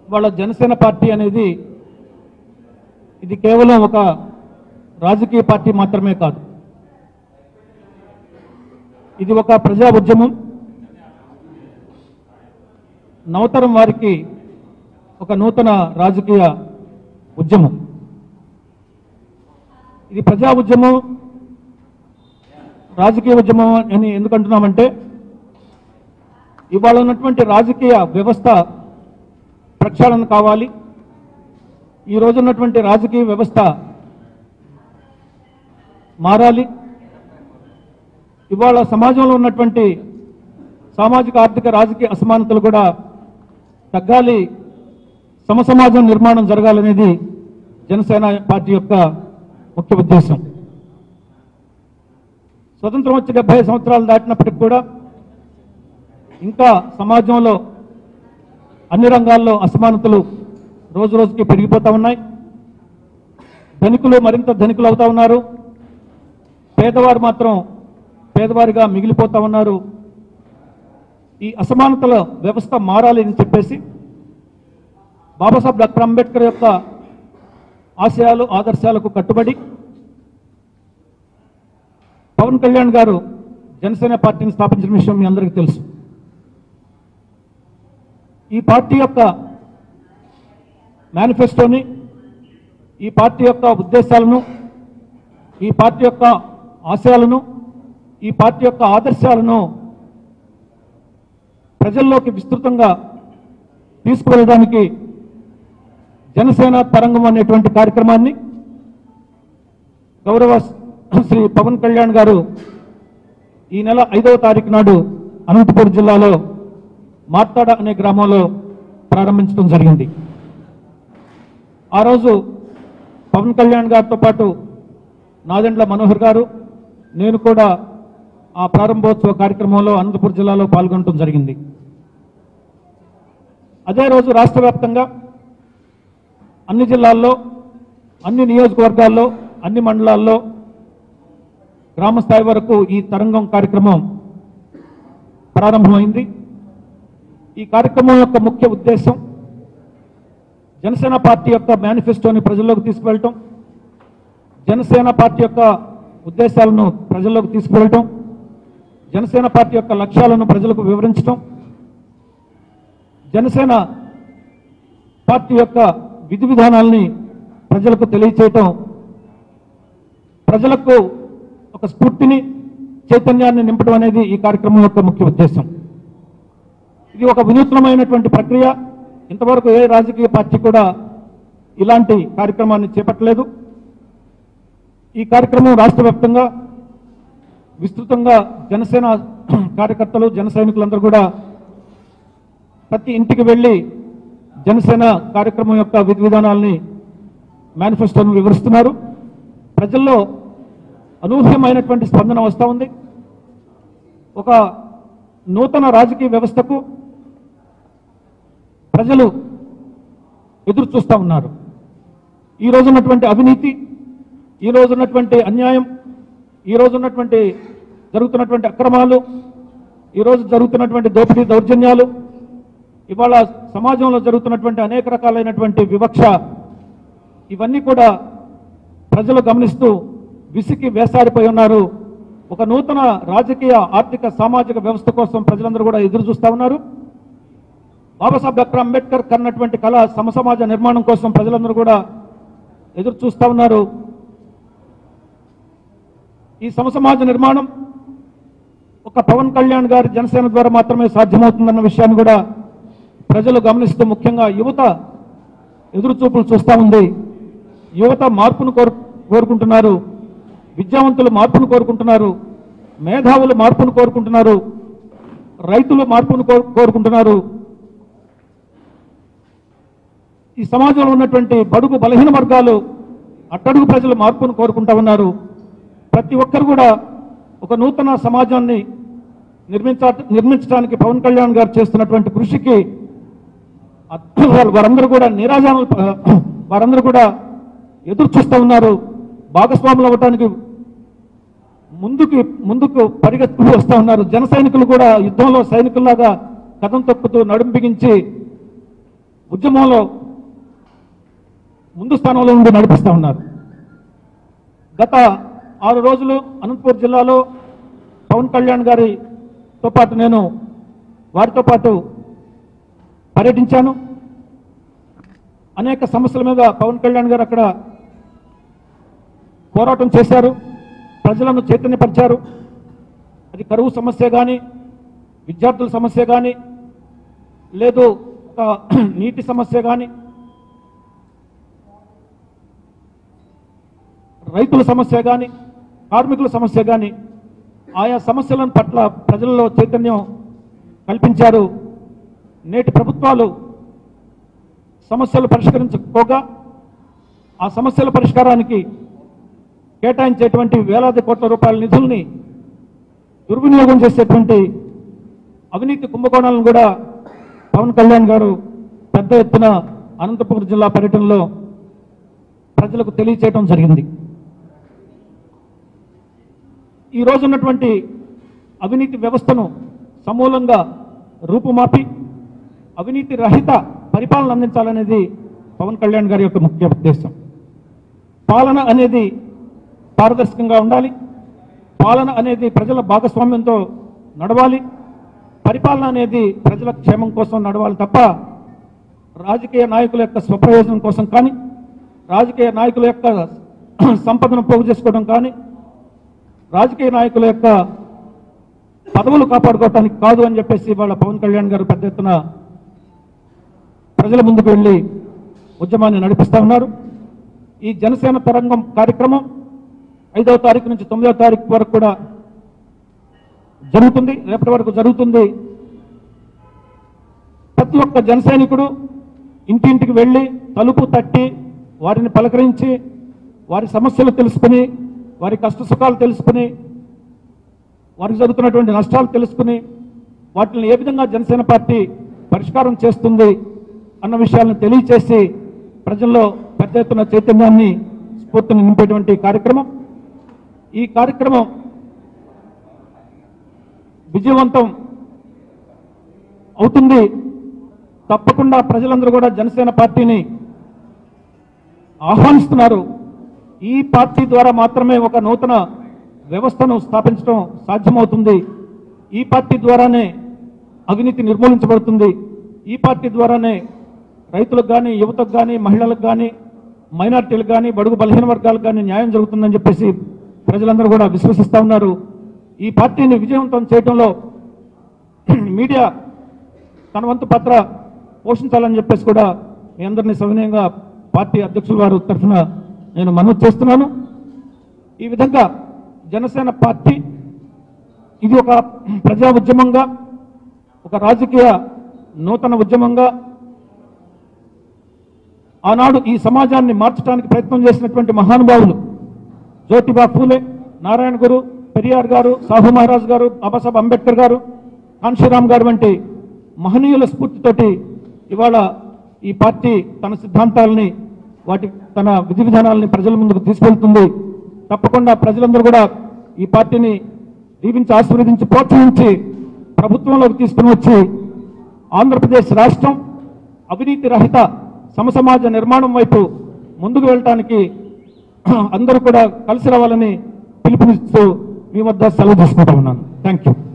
వాళ్ళ జనసేన పార్టీ అనేది ఇది కేవలం ఒక రాజకీయ పార్టీ మాత్రమే కాదు ఇది ఒక ప్రజా ఉద్యమం నవతరం వారికి ఒక నూతన రాజకీయ ఉద్యమం ఇది ప్రజా ఉద్యమం రాజకీయ ఉద్యమం అని ఎందుకు అంటున్నామంటే ఇవాళ ఉన్నటువంటి రాజకీయ వ్యవస్థ ప్రక్షాళన కావాలి ఈ రోజు ఉన్నటువంటి రాజకీయ వ్యవస్థ మారాలి ఇవాళ సమాజంలో ఉన్నటువంటి సామాజిక ఆర్థిక రాజకీయ అసమానతలు కూడా తగ్గాలి సమసమాజం నిర్మాణం జరగాలనేది జనసేన పార్టీ యొక్క ముఖ్య ఉద్దేశం స్వతంత్రం వచ్చి డెబ్బై సంవత్సరాలు దాటినప్పటికి కూడా ఇంకా సమాజంలో అన్ని రంగాల్లో అసమానతలు రోజు రోజుకి పెరిగిపోతా ఉన్నాయి ధనికులు మరింత ధనికులు అవుతా ఉన్నారు పేదవారు మాత్రం పేదవారిగా మిగిలిపోతా ఉన్నారు ఈ అసమానతల వ్యవస్థ మారాలి అని చెప్పేసి బాబాసాహెబ్ డాక్టర్ అంబేద్కర్ యొక్క ఆశయాలు ఆదర్శాలకు కట్టుబడి పవన్ కళ్యాణ్ గారు జనసేన పార్టీని స్థాపించిన విషయం మీ అందరికీ తెలుసు ఈ పార్టీ యొక్క మేనిఫెస్టోని ఈ పార్టీ యొక్క ఉద్దేశాలను ఈ పార్టీ యొక్క ఆశయాలను ఈ పార్టీ యొక్క ఆదర్శాలను ప్రజల్లోకి విస్తృతంగా తీసుకువెళ్ళడానికి జనసేన తరంగం అనేటువంటి కార్యక్రమాన్ని గౌరవ శ్రీ పవన్ కళ్యాణ్ గారు ఈ నెల ఐదవ తారీఖు నాడు అనంతపురం జిల్లాలో మార్తాడ అనే గ్రామంలో ప్రారంభించడం జరిగింది ఆ రోజు పవన్ కళ్యాణ్ గారితో పాటు నాదెండ్ల మనోహర్ గారు నేను కూడా ఆ ప్రారంభోత్సవ కార్యక్రమంలో అనంతపురం జిల్లాలో పాల్గొనడం జరిగింది అదే రోజు రాష్ట్ర వ్యాప్తంగా అన్ని జిల్లాల్లో అన్ని నియోజకవర్గాల్లో అన్ని మండలాల్లో గ్రామ స్థాయి వరకు ఈ తరంగం కార్యక్రమం ప్రారంభమైంది ఈ కార్యక్రమం యొక్క ముఖ్య ఉద్దేశం జనసేన పార్టీ యొక్క మేనిఫెస్టోని ప్రజల్లోకి తీసుకువెళ్ళటం జనసేన పార్టీ యొక్క ఉద్దేశాలను ప్రజల్లోకి తీసుకువెళ్ళటం జనసేన పార్టీ యొక్క లక్ష్యాలను ప్రజలకు వివరించటం జనసేన పార్టీ యొక్క విధి విధానాల్ని ప్రజలకు తెలియచేయటం ప్రజలకు ఒక స్ఫూర్తిని చైతన్యాన్ని నింపడం అనేది ఈ కార్యక్రమం యొక్క ముఖ్య ఉద్దేశం ఇది ఒక వినూత్నమైనటువంటి ప్రక్రియ ఇంతవరకు ఏ రాజకీయ పార్టీ కూడా ఇలాంటి కార్యక్రమాన్ని చేపట్టలేదు ఈ కార్యక్రమం రాష్ట్ర వ్యాప్తంగా విస్తృతంగా జనసేన కార్యకర్తలు జన సైనికులందరూ కూడా ప్రతి ఇంటికి వెళ్ళి జనసేన కార్యక్రమం యొక్క విధి విధానాల్ని మేనిఫెస్టోను వివరిస్తున్నారు ప్రజల్లో అనూహ్యమైనటువంటి స్పందన వస్తూ ఉంది ఒక నూతన రాజకీయ వ్యవస్థకు ప్రజలు ఎదురు చూస్తూ ఉన్నారు ఈ రోజు ఉన్నటువంటి అవినీతి ఈ రోజు ఉన్నటువంటి అన్యాయం ఈ రోజు ఉన్నటువంటి జరుగుతున్నటువంటి అక్రమాలు ఈ రోజు జరుగుతున్నటువంటి దోపిడీ దౌర్జన్యాలు ఇవాళ సమాజంలో జరుగుతున్నటువంటి అనేక రకాలైనటువంటి వివక్ష ఇవన్నీ కూడా ప్రజలు గమనిస్తూ విసికి వేసారిపోయి ఉన్నారు ఒక నూతన రాజకీయ ఆర్థిక సామాజిక వ్యవస్థ కోసం ప్రజలందరూ కూడా ఎదురు చూస్తా ఉన్నారు బాబాసాహెబ్ డాక్టర్ అంబేద్కర్ కన్నటువంటి కళ సమసమాజ నిర్మాణం కోసం ప్రజలందరూ కూడా ఎదురు చూస్తా ఉన్నారు ఈ సమసమాజ నిర్మాణం ఒక పవన్ కళ్యాణ్ గారి జనసేన ద్వారా మాత్రమే సాధ్యమవుతుందన్న విషయాన్ని కూడా ప్రజలు గమనిస్తూ ముఖ్యంగా యువత ఎదురు చూపులు చూస్తూ ఉంది యువత మార్పును కోరు కోరుకుంటున్నారు విద్యావంతులు మార్పును కోరుకుంటున్నారు మేధావులు మార్పును కోరుకుంటున్నారు రైతులు మార్పును కోరు- కోరుకుంటున్నారు ఈ సమాజంలో ఉన్నటువంటి బడుగు బలహీన వర్గాలు అట్టడుగు ప్రజలు మార్పును కోరుకుంటా ఉన్నారు ప్రతి ఒక్కరు కూడా ఒక నూతన సమాజాన్ని నిర్మించ నిర్మించడానికి పవన్ కళ్యాణ్ గారు చేస్తున్నటువంటి కృషికి అద్- వారు- వారందరూ కూడా నిరాజాలు వారందరూ కూడా ఎదురు చూస్తూ ఉన్నారు భాగస్వాములు అవ్వటానికి ముందుకు ముందుకు పరిగెత్తుకు వస్తూ ఉన్నారు జన సైనికులు కూడా యుద్ధంలో సైనికుల్లాగా కథం తొక్కుతూ నడుం బిగించి ఉద్యమంలో ముందు స్థానంలో ఉండి నడిపిస్తా ఉన్నారు గత ఆరు రోజులు అనంతపూర్ జిల్లాలో పవన్ కళ్యాణ్ గారితో పాటు నేను వారితో పాటు పర్యటించాను అనేక సమస్యల మీద పవన్ కళ్యాణ్ గారు అక్కడ పోరాటం చేశారు ప్రజలను చైతన్యపరిచారు అది కరువు సమస్య కానీ విద్యార్థుల సమస్య కానీ లేదు ఒక నీటి సమస్య కానీ రైతుల సమస్య కానీ కార్మికుల సమస్య కానీ ఆయా సమస్యల పట్ల ప్రజల్లో చైతన్యం కల్పించారు నేటి ప్రభుత్వాలు సమస్యలు పరిష్కరించకపోగా ఆ సమస్యల పరిష్కారానికి కేటాయించేటువంటి వేలాది కోట్ల రూపాయల నిధుల్ని దుర్వినియోగం చేసేటువంటి అవినీతి కుంభకోణాలను కూడా పవన్ కళ్యాణ్ గారు పెద్ద ఎత్తున అనంతపురం జిల్లా పర్యటనలో ప్రజలకు తెలియచేయడం జరిగింది ఈ రోజు ఉన్నటువంటి అవినీతి వ్యవస్థను సమూలంగా రూపుమాపి అవినీతి రహిత పరిపాలన అందించాలనేది పవన్ కళ్యాణ్ గారి యొక్క ముఖ్య ఉద్దేశం పాలన అనేది పారదర్శకంగా ఉండాలి పాలన అనేది ప్రజల భాగస్వామ్యంతో నడవాలి పరిపాలన అనేది ప్రజల క్షేమం కోసం నడవాలి తప్ప రాజకీయ నాయకుల యొక్క స్వప్రయోజనం కోసం కానీ రాజకీయ నాయకుల యొక్క సంపదను పోగు చేసుకోవడం కానీ రాజకీయ నాయకుల యొక్క పదవులు కాపాడుకోవటానికి కాదు అని చెప్పేసి వాళ్ళ పవన్ కళ్యాణ్ గారు పెద్ద ఎత్తున ప్రజల ముందుకు వెళ్ళి ఉద్యమాన్ని నడిపిస్తా ఉన్నారు ఈ జనసేన తరంగం కార్యక్రమం ఐదవ తారీఖు నుంచి తొమ్మిదవ తారీఖు వరకు కూడా జరుగుతుంది రేపటి వరకు జరుగుతుంది ప్రతి ఒక్క జన సైనికుడు ఇంటింటికి వెళ్ళి తలుపు తట్టి వారిని పలకరించి వారి సమస్యలు తెలుసుకుని వారి కష్ట సుఖాలు తెలుసుకుని వారికి జరుగుతున్నటువంటి నష్టాలు తెలుసుకుని వాటిని ఏ విధంగా జనసేన పార్టీ పరిష్కారం చేస్తుంది అన్న విషయాలను తెలియచేసి ప్రజల్లో పెద్ద ఎత్తున చైతన్యాన్ని స్ఫూర్తిని నింపేటువంటి కార్యక్రమం ఈ కార్యక్రమం విజయవంతం అవుతుంది తప్పకుండా ప్రజలందరూ కూడా జనసేన పార్టీని ఆహ్వానిస్తున్నారు ఈ పార్టీ ద్వారా మాత్రమే ఒక నూతన వ్యవస్థను స్థాపించడం సాధ్యమవుతుంది ఈ పార్టీ ద్వారానే అవినీతి నిర్మూలించబడుతుంది ఈ పార్టీ ద్వారానే రైతులకు కానీ యువతకు కానీ మహిళలకు కానీ మైనార్టీలకు కానీ బడుగు బలహీన వర్గాలకు కానీ న్యాయం జరుగుతుందని చెప్పేసి ప్రజలందరూ కూడా విశ్వసిస్తూ ఉన్నారు ఈ పార్టీని విజయవంతం చేయడంలో మీడియా తన వంతు పాత్ర పోషించాలని చెప్పేసి కూడా మీ అందరినీ సవినయంగా పార్టీ అధ్యక్షుల వారు తరఫున నేను మనవి చేస్తున్నాను ఈ విధంగా జనసేన పార్టీ ఇది ఒక ప్రజా ఉద్యమంగా ఒక రాజకీయ నూతన ఉద్యమంగా ఆనాడు ఈ సమాజాన్ని మార్చడానికి ప్రయత్నం చేసినటువంటి మహానుభావులు జ్యోతిబా ఫూలే నారాయణ గురు పెరియార్ గారు సాహు మహారాజ్ గారు బాబాసాహెబ్ అంబేద్కర్ గారు కాన్షీరామ్ గారు వంటి మహనీయుల స్ఫూర్తితోటి ఇవాళ ఈ పార్టీ తన సిద్ధాంతాలని వాటి తన విధి విధానాలని ప్రజల ముందుకు తీసుకెళ్తుంది తప్పకుండా ప్రజలందరూ కూడా ఈ పార్టీని దీవించి ఆశీర్వదించి ప్రోత్సహించి ప్రభుత్వంలోకి తీసుకుని వచ్చి ఆంధ్రప్రదేశ్ రాష్ట్రం అవినీతి రహిత సమసమాజ నిర్మాణం వైపు ముందుకు వెళ్ళటానికి అందరూ కూడా కలిసి రావాలని పిలుపునిస్తూ మీ వద్ద సెలవు తీసుకుంటా ఉన్నాను థ్యాంక్ యూ